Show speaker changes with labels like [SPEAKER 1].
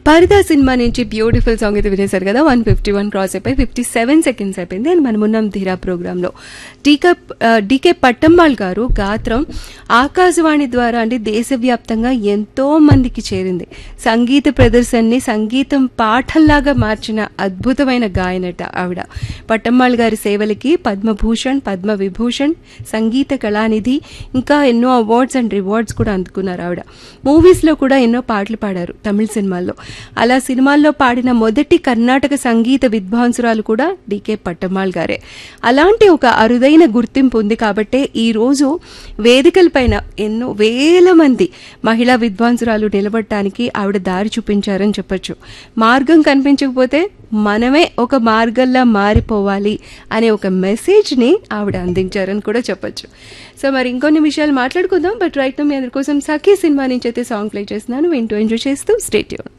[SPEAKER 1] పరదా సినిమా నుంచి beautiful song అయితే వినేశారు కదా వన్ ఫిఫ్టీ వన్ క్రాస్ అయిపోయి ఫిఫ్టీ సెవెన్ సెకండ్స్ అయిపోయింది అండ్ మనం ఉన్నాం ధీరా ప్రోగ్రాంలో టీకా డికే పట్టమ్మాళ్ గారు గాత్రం ఆకాశవాణి ద్వారా అంటే దేశవ్యాప్తంగా ఎంతో మందికి చేరింది సంగీత ప్రదర్శనని సంగీతం పాఠంలాగా మార్చిన అద్భుతమైన గాయనట ఆవిడ పట్టమ్మాళ్ గారి సేవలకి పద్మభూషణ్ పద్మ విభూషణ్ సంగీత కళానిధి ఇంకా ఎన్నో అవార్డ్స్ అండ్ రివార్డ్స్ కూడా అందుకున్నారు ఆవిడ మూవీస్లో కూడా ఎన్నో పాటలు పాడారు తమిళ సినిమాల్లో అలా సినిమాల్లో పాడిన మొదటి కర్ణాటక సంగీత విద్వాంసురాలు కూడా డికే పట్టమ్మాళ్ గారే అలాంటి ఒక అరుదైన గుర్తింపు ఉంది కాబట్టే ఈ రోజు వేదికలపైన ఎన్నో వేల మంది మహిళా విద్వాంసురాలు నిలబడటానికి ఆవిడ దారి చూపించారని చెప్పొచ్చు మార్గం కనిపించకపోతే మనమే ఒక మార్గంలా మారిపోవాలి అనే ఒక మెసేజ్ని ఆవిడ అందించారని కూడా చెప్పొచ్చు సో మరి ఇంకొన్ని విషయాలు మాట్లాడుకుందాం బట్ రైట్ మీ అందరి కోసం సఖీ సినిమా నుంచి అయితే సాంగ్ ప్లే చేస్తున్నాను వింటూ ఎంజాయ్ చేస్తూ స్టేట్యూన్